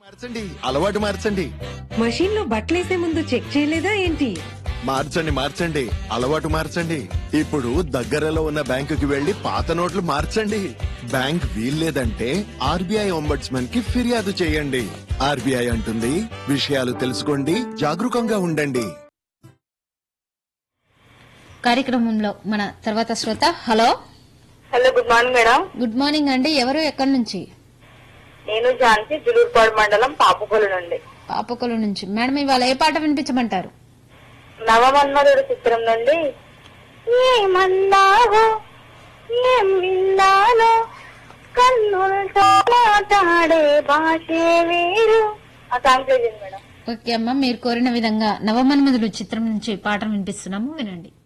మార్చండి అలవాటు మార్చండి మషీన్ లో బట్టలేసే ముందు చెక్ చేయలేదా ఏంటి మార్చండి మార్చండి అలవాటు మార్చండి ఇప్పుడు దగ్గరలో ఉన్న బ్యాంకుకి వెళ్లి పాత నోట్లు మార్చండి బ్యాంక్ వీల్లేదంటే ఆర్బీఐ ఒంబడ్స్మన్ కి ఫిర్యాదు చేయండి ఆర్బీఐ అంటుంది విషయాలు తెలుసుకోండి జాగరూకంగా ఉండండి కార్యక్రమంలో మన తర్వాత శ్రోత hello hello good morning madam good morning అండి ఎవరు ఎక్కడి నుంచి నేను ఝాన్సీ జులూర్పాడు మండలం పాపకొల్లు నుండి పాపకొలు నుంచి మేడం ఇవాళ ఏ పాట వినిపించమంటారు నవమన్మధుడు చిత్రం నుండి ఏమన్నావో ఏం విన్నానో కన్నులతో మాట్లాడే భాషే వేరు ఆ సాంగ్ ప్లే చేయండి మేడం ఓకే అమ్మ మీరు కోరిన విధంగా నవమన్మధుడు చిత్రం నుంచి పాటను వినిపిస్తున్నాము వినండి